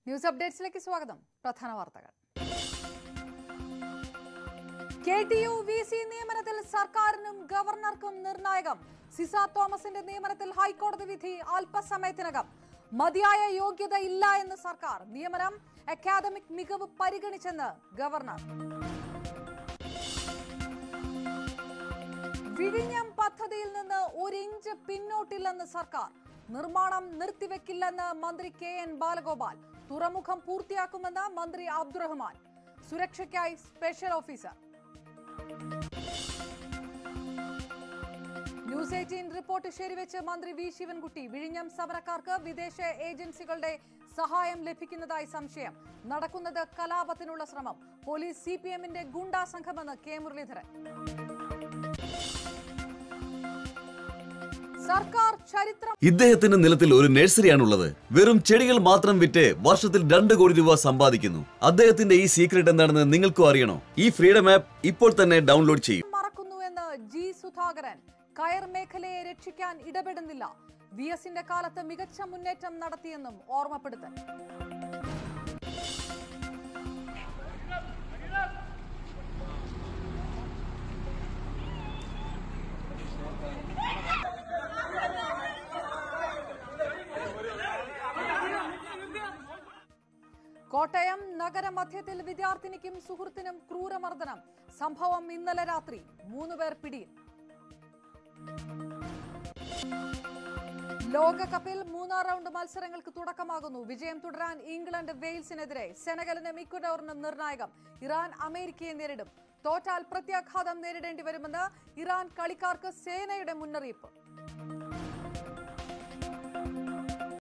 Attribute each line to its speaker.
Speaker 1: news അപ്ഡേറ്റ്സിലേക്ക് സ്വാഗതം പ്രധാന വാർത്തകൾ K T U V C നിയമനത്തിൽ സർക്കാരിനും ഗവർണർക്കും നിർണായകം സിസ തോമസിന്റെ നിയമനത്തിൽ ഹൈക്കോടതി വിധി അല്പസമയത്തിനകം മതിയായ യോഗ്യത ഇല്ല എന്ന് സർക്കാർ നിയമനം അക്കാദമിക് മികവ് പരിഗണിച്ചെന്ന് ഗവർണർ വിഴിഞ്ഞം പദ്ധതിയിൽ നിന്ന് ഒരു ഇഞ്ച് പിന്നോട്ടില്ലെന്ന് സർക്കാർ നിർമ്മാണം നിർത്തിവെക്കില്ലെന്ന് മന്ത്രി കെ എൻ ബാലഗോപാൽ തുറമുഖം പൂർത്തിയാക്കുമെന്ന് മന്ത്രി അബ്ദുറഹ്മാൻ സുരക്ഷയ്ക്കായി special officer news eighteen report ശരിവെച്ച് മന്ത്രി വി ശിവൻകുട്ടി വിഴിഞ്ഞം സമരക്കാർക്ക് വിദേശ ഏജൻസികളുടെ സഹായം ലഭിക്കുന്നതായി സംശയം നടക്കുന്നത് കലാപത്തിനുള്ള ശ്രമം പോലീസ് സി പി എമ്മിന്റെ ഗുണ്ടാ സംഘമെന്ന് കെ മുരളീധരൻ സർക്കാർ ചരിത്രം
Speaker 2: ഇദ്ദേഹത്തിന്റെ നിലത്തിൽ ഒരു നഴ്സറിയാണുള്ളത് വെറും ചെടികൾ മാത്രം വിറ്റ് വർഷത്തിൽ രണ്ട് കോടി രൂപ സമ്പാദിക്കുന്നു അദ്ദേഹത്തിന്റെ ഈ സീക്രട്ട് എന്താണെന്ന് നിങ്ങൾക്കും അറിയണോ ഈ ഫ്രീഡം ആപ്പ് ഇപ്പോൾ തന്നെ ഡൗൺലോഡ് ചെയ്യൂ
Speaker 1: മറക്കുന്നു എന്ന് ജി സുധാകരൻ കയർ മേഖലയെ രക്ഷിക്കാൻ ഇടപെടുന്നില്ല വി എസിന്റെ കാലത്ത് മികച്ച മുന്നേറ്റം നടത്തിയെന്നും ഓർമ്മപ്പെടുത്തൽ കോട്ടയം നഗരമധ്യത്തിൽ വിദ്യാർത്ഥിനിക്കും സുഹൃത്തിനും ക്രൂരമർദ്ദനം സംഭവം ഇന്നലെ രാത്രി മൂന്നുപേർ പിടിയിൽ ലോകകപ്പിൽ മൂന്നാം റൗണ്ട് മത്സരങ്ങൾക്ക് തുടക്കമാകുന്നു വിജയം തുടരാൻ ഇംഗ്ലണ്ട് വെയിൽസിനെതിരെ സെനഗലിനും ഇക്വഡോറിനും നിർണായകം ഇറാൻ അമേരിക്കയെ നേരിടും തോറ്റാൽ പ്രത്യാഘാതം നേരിടേണ്ടി വരുമെന്ന് ഇറാൻ കളിക്കാർക്ക് സേനയുടെ മുന്നറിയിപ്പ്